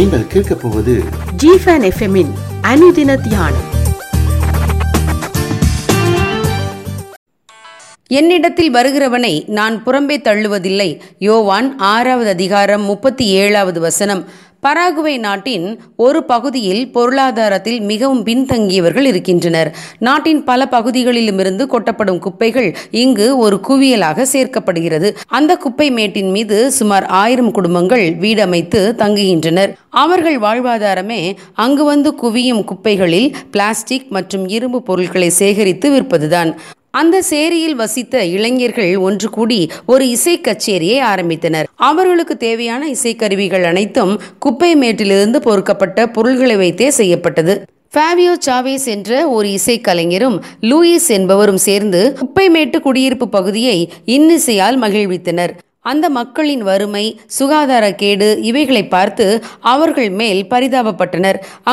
நீங்கள் கேட்கப் போவது ஜிஃபன் எஃப்எம்மின் அனுதின தியானம் என்னிடத்தில் வருகிறவனை நான் புறம்பே தள்ளுவதில்லை யோவான் ஆறாவது அதிகாரம் முப்பத்தி ஏழாவது வசனம் பராகுவே நாட்டின் ஒரு பகுதியில் பொருளாதாரத்தில் மிகவும் பின்தங்கியவர்கள் இருக்கின்றனர் நாட்டின் பல பகுதிகளிலுமிருந்து கொட்டப்படும் குப்பைகள் இங்கு ஒரு குவியலாக சேர்க்கப்படுகிறது அந்த குப்பை மேட்டின் மீது சுமார் ஆயிரம் குடும்பங்கள் வீடமைத்து தங்குகின்றனர் அவர்கள் வாழ்வாதாரமே அங்கு வந்து குவியும் குப்பைகளில் பிளாஸ்டிக் மற்றும் இரும்பு பொருட்களை சேகரித்து விற்பதுதான் அந்த சேரியில் வசித்த இளைஞர்கள் ஒன்று கூடி ஒரு இசை கச்சேரியை ஆரம்பித்தனர் அவர்களுக்கு தேவையான இசைக்கருவிகள் அனைத்தும் குப்பை மேட்டிலிருந்து பொறுக்கப்பட்ட பொருள்களை வைத்தே செய்யப்பட்டது ஃபேவியோ சாவேஸ் என்ற ஒரு இசைக்கலைஞரும் லூயிஸ் என்பவரும் சேர்ந்து குப்பைமேட்டு குடியிருப்பு பகுதியை இன்னிசையால் மகிழ்வித்தனர் அந்த மக்களின் வறுமை சுகாதார கேடு இவைகளை பார்த்து அவர்கள் மேல் பரிதாபப்பட்டனர்